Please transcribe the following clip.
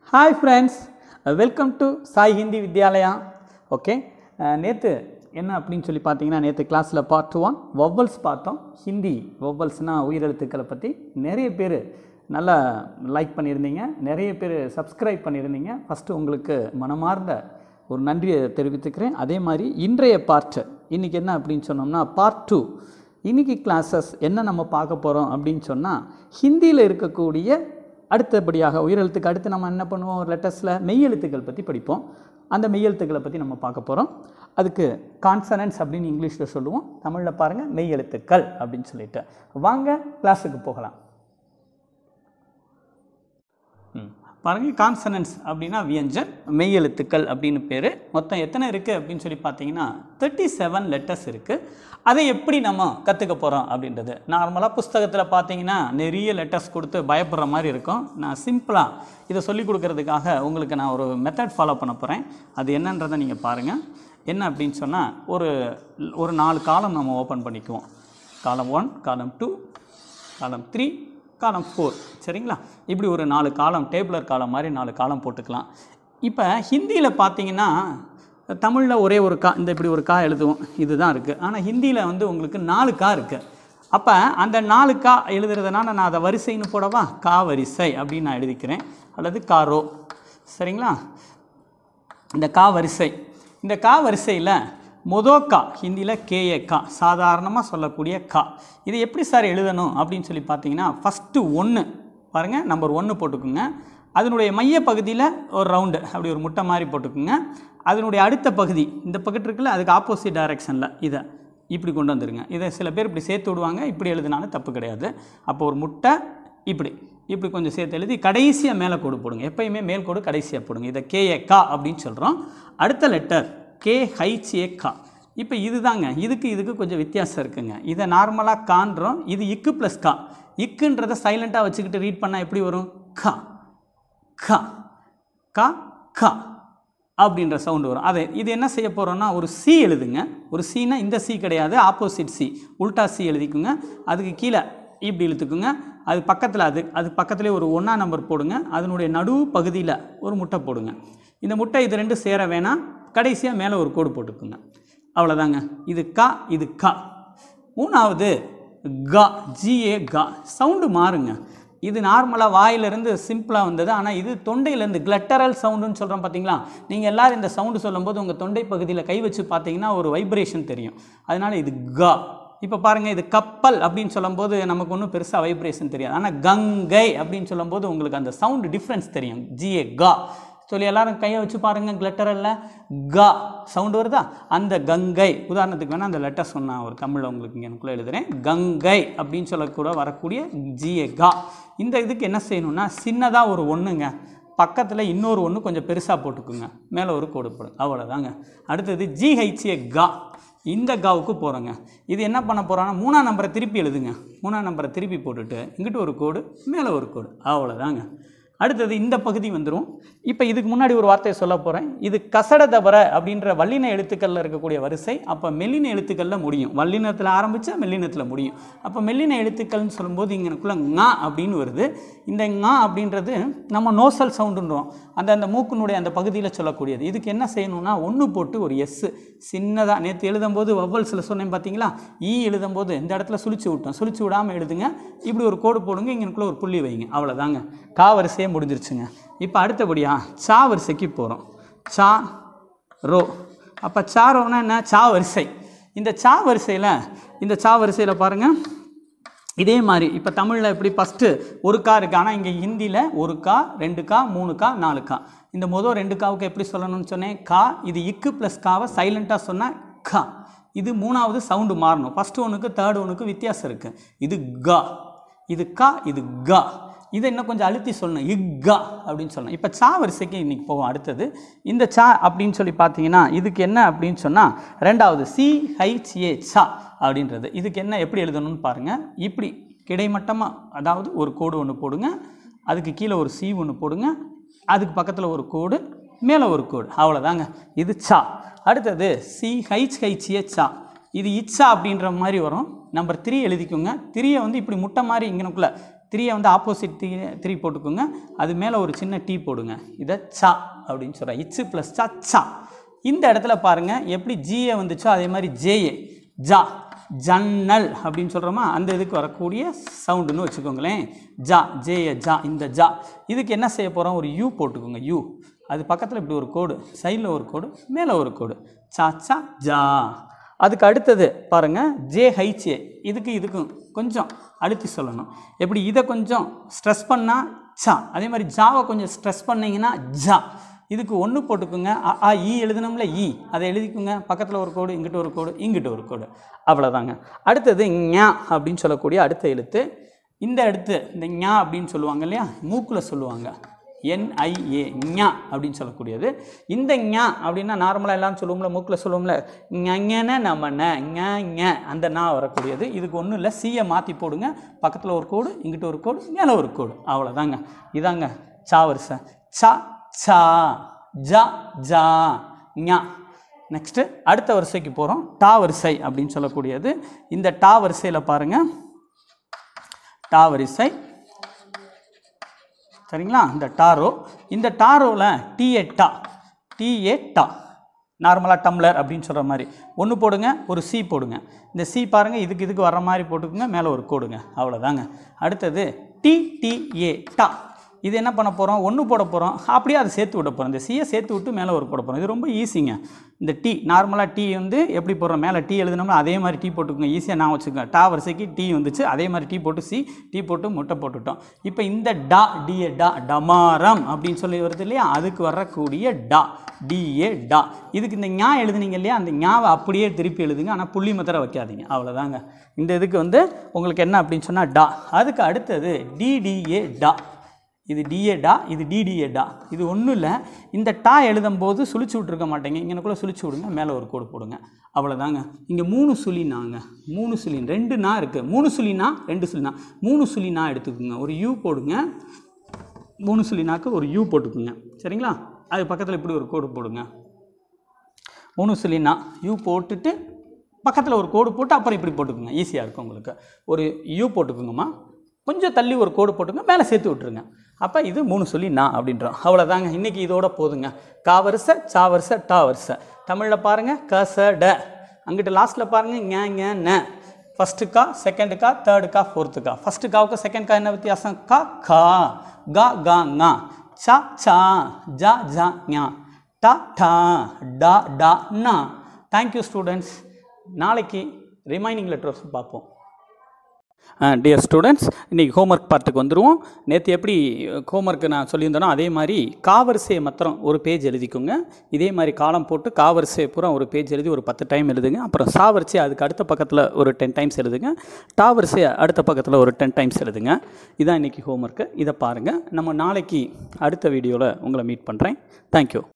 Hi friends welcome to Sai Hindi Vidyalaya okay நேற்று என்ன அப்படின்னு சொல்லி பார்த்தீங்கன்னா நேற்று கிளாஸில் பார்ட் ஒன் வவ்வல்ஸ் பார்த்தோம் ஹிந்தி வவ்வல்ஸ்னால் உயிரெழுத்துக்களை பற்றி நிறைய பேர் நல்லா லைக் பண்ணியிருந்தீங்க நிறைய பேர் சப்ஸ்கிரைப் பண்ணியிருந்தீங்க ஃபஸ்ட்டு உங்களுக்கு மனமார்ந்த ஒரு நன்றியை தெரிவித்துக்கிறேன் அதே மாதிரி இன்றைய பார்ட் இன்றைக்கி என்ன அப்படின்னு சொன்னோம்னா பார்ட் டூ இன்றைக்கி கிளாஸஸ் என்ன நம்ம பார்க்க போகிறோம் அப்படின்னு சொன்னால் ஹிந்தியில் இருக்கக்கூடிய அடுத்தபடியாக உயிரெழுத்துக்கு அடுத்து நம்ம என்ன பண்ணுவோம் ஒரு லெட்டர்ஸில் மெய்யெழுத்துக்கள் பற்றி படிப்போம் அந்த மெய்யெழுத்துக்களை பற்றி நம்ம பார்க்க போகிறோம் அதுக்கு கான்சனன்ஸ் அப்படின்னு இங்கிலீஷில் சொல்லுவோம் தமிழில் பாருங்கள் மெய்யெழுத்துக்கள் அப்படின்னு சொல்லிட்டு வாங்க கிளாஸுக்கு போகலாம் ம். பாருங்க கான்சனன்ஸ் அப்படின்னா வியஞ்சன் மெய்யெழுத்துக்கள் அப்படின்னு பேர் மொத்தம் எத்தனை இருக்குது அப்படின்னு சொல்லி பார்த்தீங்கன்னா தேர்ட்டி செவன் லெட்டர்ஸ் இருக்குது அதை எப்படி நம்ம கற்றுக்க போகிறோம் அப்படின்றது நார்மலாக புஸ்தகத்தில் பார்த்தீங்கன்னா நிறைய லெட்டர்ஸ் கொடுத்து பயப்படுற மாதிரி இருக்கும் நான் சிம்பிளாக இதை சொல்லி கொடுக்கறதுக்காக உங்களுக்கு நான் ஒரு மெத்தட் ஃபாலோ பண்ண போகிறேன் அது என்னன்றதை நீங்கள் பாருங்கள் என்ன அப்படின்னு சொன்னால் ஒரு ஒரு நாலு காலம் நம்ம ஓப்பன் பண்ணிக்குவோம் காலம் ஒன் காலம் டூ காலம் த்ரீ காலம் ஃபோர் சரிங்களா இப்படி ஒரு நாலு காலம் டேபிளர் காலம் மாதிரி நாலு காலம் போட்டுக்கலாம் இப்போ ஹிந்தியில் பார்த்தீங்கன்னா தமிழில் ஒரே ஒரு கா இந்த இப்படி ஒரு கா எழுதுவோம் இதுதான் இருக்குது ஆனால் ஹிந்தியில் வந்து உங்களுக்கு நாலு கா இருக்குது அப்போ அந்த நாலு கா எழுதுறதுனால நான் அதை வரிசைன்னு போடவா கா வரிசை அப்படின்னு நான் எழுதிக்கிறேன் அல்லது காரோ சரிங்களா இந்த கா வரிசை இந்த கா வரிசையில் மொதோ கா ஹிந்தியில் கேஏ கா சாதாரணமாக சொல்லக்கூடிய கா இது எப்படி சார் எழுதணும் அப்படின்னு சொல்லி பார்த்தீங்கன்னா ஃபஸ்ட்டு ஒன்று பாருங்கள் நம்பர் ஒன்று போட்டுக்குங்க அதனுடைய மைய பகுதியில் ஒரு ரவுண்டு அப்படி ஒரு முட்டை மாதிரி போட்டுக்குங்க அதனுடைய அடுத்த பகுதி இந்த பக்கத்து இருக்குல்ல அதுக்கு ஆப்போசிட் டைரெக்ஷனில் இதை இப்படி கொண்டு வந்துருங்க இதை சில பேர் இப்படி சேர்த்து விடுவாங்க இப்படி எழுதினாலும் தப்பு கிடையாது அப்போ ஒரு முட்டை இப்படி இப்படி கொஞ்சம் சேர்த்து எழுதி கடைசியாக மேலே கோடு போடுங்க எப்பயுமே மேல் கோடு கடைசியாக போடுங்க இதை கேஏ கா அப்படின்னு சொல்கிறோம் அடுத்த லெட்டர் கே ஹைச் ஏ கா இப்போ இதுதாங்க இதுக்கு இதுக்கு கொஞ்சம் வித்தியாசம் இருக்குங்க இதை நார்மலாக காண்றோம் இது இக்கு ப்ளஸ் கா இக்குன்றதை சைலண்ட்டாக வச்சுக்கிட்டு ரீட் பண்ணால் எப்படி வரும் கா கா கா கா அப்படின்ற சவுண்டு வரும் அதை இது என்ன செய்ய போகிறோம்னா ஒரு சி எழுதுங்க ஒரு சீனா இந்த சி கிடையாது ஆப்போசிட் சி உல்டா சி எழுதிக்குங்க அதுக்கு கீழே இப்படி இழுத்துக்குங்க அது பக்கத்தில் அது அது பக்கத்துலேயே ஒரு ஒன்றா நம்பர் போடுங்க அதனுடைய நடு பகுதியில் ஒரு முட்டை போடுங்க இந்த முட்டை இது ரெண்டும் சேர வேணாம் கடைசியாக மேலே ஒரு கோடு போட்டுக்குங்க அவ்வளோதாங்க இது கா இது கா மூணாவது கா ஜிஏ கா சவுண்டு மாறுங்க இது நார்மலாக வாயிலிருந்து சிம்பிளாக வந்தது ஆனால் இது தொண்டையிலேருந்து கிளட்டரல் சவுண்டுன்னு சொல்கிறோம் பார்த்தீங்களா நீங்கள் எல்லோரும் இந்த சவுண்டு சொல்லும்போது உங்கள் தொண்டை பகுதியில் கை வச்சு பார்த்தீங்கன்னா ஒரு வைப்ரேஷன் தெரியும் அதனால் இது கா இப்போ பாருங்கள் இது கப்பல் அப்படின்னு சொல்லும்போது நமக்கு ஒன்றும் பெருசாக வைப்ரேஷன் தெரியாது ஆனால் கங்கை அப்படின்னு சொல்லும்போது உங்களுக்கு அந்த சவுண்டு டிஃப்ரென்ஸ் தெரியும் ஜிஏ கா சொல்லி எல்லாரும் கையை வச்சு பாருங்கள் கிளட்டரில் கா சவுண்டு வருதா அந்த கங்கை உதாரணத்துக்கு வேணால் அந்த லெட்டர் சொன்னேன் ஒரு தமிழில் உங்களுக்கு இங்கே எனக்குள்ளே எழுதுகிறேன் கங்கை அப்படின்னு சொல்லக்கூட வரக்கூடிய ஜிஏ கா இந்த இதுக்கு என்ன செய்யணும்னா சின்னதாக ஒரு ஒன்றுங்க பக்கத்தில் இன்னொரு ஒன்று கொஞ்சம் பெருசாக போட்டுக்குங்க மேலே ஒரு கோடு போடும் அவ்வளோதாங்க அடுத்தது ஜிஹெச்ஏ கா இந்த காவுக்கு போகிறோங்க இது என்ன பண்ண போகிறோன்னா மூணாம் நம்பரை திருப்பி எழுதுங்க மூணாம் நம்பரை திருப்பி போட்டுட்டு இங்கிட்டு ஒரு கோடு மேலே ஒரு கோடு அவ்வளோதாங்க அடுத்தது இந்த பகுதி வந்துடும் இப்போ இதுக்கு முன்னாடி ஒரு வார்த்தையை சொல்ல போகிறேன் இது கசட தபர அப்படின்ற வல்லின எழுத்துக்களில் இருக்கக்கூடிய வரிசை அப்போ மெல்லின எழுத்துக்களில் முடியும் வல்லினத்தில் ஆரம்பித்தா மெல்லினத்தில் முடியும் அப்போ மெல்லின எழுத்துக்கள்னு சொல்லும்போது இங்கனக்குள்ளே ஙா அப்படின்னு வருது இந்த ஙா அப்படின்றது நம்ம நோசல் சவுண்டுன்றோம் அந்த அந்த மூக்கினுடைய அந்த பகுதியில் சொல்லக்கூடியது இதுக்கு என்ன செய்யணும்னா ஒன்று போட்டு ஒரு எஸ்ஸு சின்னதாக நேற்று எழுதும்போது வவ்வல்ஸில் சொன்னேன் பார்த்தீங்களா ஈ எழுதும்போது இந்த இடத்துல சுழிச்சு விட்டோம் சுழிச்சு விடாமல் எழுதுங்க இப்படி ஒரு கோடு போடுங்க இங்கனுக்குள்ளே ஒரு புள்ளி வைங்க அவ்வளோதாங்க கா வரிசையே முடிஞ்சிருச்சுங்க இப்போ அடுத்தபடியா சா வரிசைக்கு போகிறோம் சா ரோ அப்போ சா ரோனா என்ன சா வரிசை இந்த சா வரிசையில் இந்த சா வரிசையில் பாருங்கள் இதே மாதிரி இப்போ தமிழில் எப்படி ஃபஸ்ட்டு ஒரு கா இருக்குது ஆனால் இங்கே ஹிந்தியில் ஒரு கா ரெண்டு கா மூணு கா நாலு கா இந்த மொதல் ரெண்டு காவுக்கு எப்படி சொல்லணும்னு சொன்னேன் கா இது இக்கு ப்ளஸ் காவை சைலண்ட்டாக சொன்னால் கா இது மூணாவது சவுண்டு மாறணும் ஃபஸ்ட்டு ஒன்றுக்கு தேர்ட் ஒன்றுக்கு வித்தியாசம் இருக்குது இது கா இது கா இது கா இதை இன்னும் கொஞ்சம் அழுத்தி சொல்லணும் இக்கா அப்படின்னு சொல்லணும் இப்போ சா வரிசைக்கு இன்றைக்கி போவோம் அடுத்தது இந்த சா அப்படின்னு சொல்லி பார்த்தீங்கன்னா இதுக்கு என்ன அப்படின்னு சொன்னால் ரெண்டாவது சி ஹைச் ஏ சா அப்படின்றது இதுக்கு என்ன எப்படி எழுதணும்னு பாருங்கள் இப்படி கிடைமட்டமாக அதாவது ஒரு கோடு ஒன்று போடுங்க அதுக்கு கீழே ஒரு சி ஒன்று போடுங்க அதுக்கு பக்கத்தில் ஒரு கோடு மேலே ஒரு கோடு அவ்வளோதாங்க இது சா அடுத்தது சி ஹைச் ஹைச் ஏ சா இது இச்சா அப்படின்ற மாதிரி வரும் நம்பர் த்ரீ எழுதிக்கோங்க த்ரீயை வந்து இப்படி முட்டை மாதிரி இங்கனுக்குள்ளே த்ரீயை வந்து ஆப்போசிட் த்ரீ த்ரீ போட்டுக்கோங்க அது மேலே ஒரு சின்ன டீ போடுங்க இதை சா அப்படின்னு சொல்கிறேன் இச்சு ப்ளஸ் சா சா இந்த இடத்துல பாருங்கள் எப்படி ஜிஏ வந்துச்சோ அதே மாதிரி ஜேஏ ஜா ஜன்னல் அப்படின்னு சொல்கிறோமா அந்த இதுக்கு வரக்கூடிய சவுண்டுன்னு வச்சுக்கோங்களேன் ஜா ஜேய ஜா இந்த ஜா இதுக்கு என்ன செய்ய போகிறோம் ஒரு யூ போட்டுக்கோங்க யூ அது பக்கத்தில் இப்படி ஒரு கோடு சைடில் ஒரு கோடு மேலே ஒரு கோடு சா சா ஜா அதுக்கு அடுத்தது பாருங்கள் ஜே ஹைச்ஏ இதுக்கு இதுக்கும் கொஞ்சம் அழுத்தி சொல்லணும் எப்படி இதை கொஞ்சம் ஸ்ட்ரெஸ் பண்ணால் சா அதே மாதிரி ஜாவை கொஞ்சம் ஸ்ட்ரெஸ் பண்ணிங்கன்னா ஜா இதுக்கு ஒன்று போட்டுக்குங்க அ ஆ ஈ எழுதணும்ல ஈ அதை எழுதிக்குங்க பக்கத்தில் ஒரு கோடு இங்கிட்ட ஒரு கோடு இங்கிட்ட ஒரு கோடு அவ்வளோதாங்க அடுத்தது ஞா அப்படின்னு சொல்லக்கூடிய அடுத்த எழுத்து இந்த எழுத்து இந்த ஞா அப்படின்னு சொல்லுவாங்க இல்லையா மூக்கில் சொல்லுவாங்க என்ஐஏ ஞா அப்படின்னு சொல்லக்கூடியது இந்த ஞா அப்படின்னா நார்மலாக எல்லாம் சொல்லுவோம்ல மூக்கில் சொல்லுவோம்ல ஞன நம்ம ந ஞ ஞ அந்த நா வரக்கூடியது இதுக்கு ஒன்றும் இல்லை சீயை மாற்றி போடுங்க பக்கத்தில் ஒரு கோடு இங்கிட்ட ஒரு கோடு மேலே ஒரு கோடு அவ்வளோதாங்க இதாங்க சா வரிசை சா சா ஜா ஜா ஞா நெக்ஸ்ட்டு அடுத்த வரிசைக்கு போகிறோம் டா வரிசை அப்படின்னு சொல்லக்கூடியது இந்த டா வரிசையில் பாருங்கள் டா வரிசை சரிங்களா இந்த டாரோ இந்த டாரோவில் டிஏ டா டிஏ டா நார்மலாக டம்ளர் அப்படின்னு சொல்கிற மாதிரி ஒன்று போடுங்க ஒரு சி போடுங்க இந்த சி பாருங்கள் இதுக்கு இதுக்கு வர்ற மாதிரி போட்டுக்குங்க மேலே ஒரு கோடுங்க அவ்வளோதாங்க அடுத்தது டிடிஏ டா இது என்ன பண்ண போகிறோம் ஒன்று போட போகிறோம் அப்படியே அதை சேர்த்து விட போகிறோம் இந்த சியை சேர்த்து விட்டு மேலே ஒரு போட போகிறோம் இது ரொம்ப ஈஸிங்க இந்த டீ நார்மலாக டீ வந்து எப்படி போடுறோம் மேலே டீ எழுதுனோம்னா அதே மாதிரி டீ போட்டுக்கோங்க ஈஸியாக நான் வச்சுக்கோங்க டா வரிசைக்கு டீ வந்துச்சு அதே மாதிரி டீ போட்டு சி டீ போட்டு முட்டை போட்டுட்டோம் இப்போ இந்த டா டிஏ டா டமாரம் அப்படின்னு சொல்லி வருது இல்லையா அதுக்கு வரக்கூடிய டா டிஏ டா இதுக்கு இந்த ஞா எழுதுனீங்க இல்லையா அந்த ஞாவை அப்படியே திருப்பி எழுதுங்க ஆனால் புள்ளி மத்திர வைக்காதீங்க அவ்வளோதாங்க இந்த இதுக்கு வந்து உங்களுக்கு என்ன அப்படின்னு சொன்னால் டா அதுக்கு அடுத்தது டிடிஏ டா இது டிஏ டா இது டிடிஏ டா இது ஒன்றும் இல்லை இந்த டா எழுதும்போது சுழிச்சு விட்ருக்க மாட்டேங்க இங்கனக்குள்ளே சுழிச்சு விடுங்க மேலே ஒரு கோடு போடுங்க அவ்வளோதாங்க இங்கே மூணு சுழினாங்க மூணு சுழி ரெண்டு நா இருக்குது மூணு சுழினா ரெண்டு சுழினா மூணு சுழினா எடுத்துக்கோங்க ஒரு யூ போடுங்க மூணு சுழினாக்கு ஒரு யூ போட்டுக்குங்க சரிங்களா அது பக்கத்தில் இப்படி ஒரு கோடு போடுங்க மூணு சுழினா யூ போட்டுட்டு பக்கத்தில் ஒரு கோடு போட்டு அப்புறம் இப்படி போட்டுக்குங்க ஈஸியாக இருக்கும் உங்களுக்கு ஒரு யூ போட்டுக்குங்கம்மா கொஞ்சம் தள்ளி ஒரு கோடு போட்டுங்க மேலே சேர்த்து விட்ருங்க அப்போ இது மூணு சொல்லி நான் அப்படின்றோம் அவ்வளோதாங்க இன்றைக்கி இதோட போதுங்க கா வரிசை சா வரிசை டா வரிசை தமிழில் பாருங்கள் க ச ட அங்கிட்டு லாஸ்ட்டில் பாருங்கள் ஞ ஞ ந ஃபஸ்ட்டு கா செகண்டு கா தேர்டு கா ஃபோர்த்து கா ஃபஸ்ட்டு காவுக்கு செகண்ட் கா என்ன வித்தியாசம் கா கா கா கா ஙா சா சா ஜா ஜா ஞா டா டா டா டா நா தேங்க்யூ ஸ்டூடெண்ட்ஸ் நாளைக்கு ரிமைனிங் லெட்டர்ஸ் பார்ப்போம் டியர் ஸ்டூடெண்ட்ஸ் இன்றைக்கி ஹோம்ஒர்க் பார்ட்டுக்கு வந்துடுவோம் நேற்று எப்படி ஹோம்ஒர்க்கு நான் சொல்லியிருந்தேனோ அதே மாதிரி காவரிசையை மாத்திரம் ஒரு பேஜ் எழுதிக்கோங்க இதே மாதிரி காலம் போட்டு காவரிசையை பூரா ஒரு பேஜ் எழுதி ஒரு பத்து டைம் எழுதுங்க அப்புறம் சாவரிசை அதுக்கு அடுத்த பக்கத்தில் ஒரு டென் டைம்ஸ் எழுதுங்க டாவரிசையை அடுத்த பக்கத்தில் ஒரு டென் டைம்ஸ் எழுதுங்க இதான் இன்றைக்கி ஹோம்ஒர்க்கு இதை பாருங்கள் நம்ம நாளைக்கு அடுத்த வீடியோவில் உங்களை மீட் பண்ணுறேன் தேங்க்யூ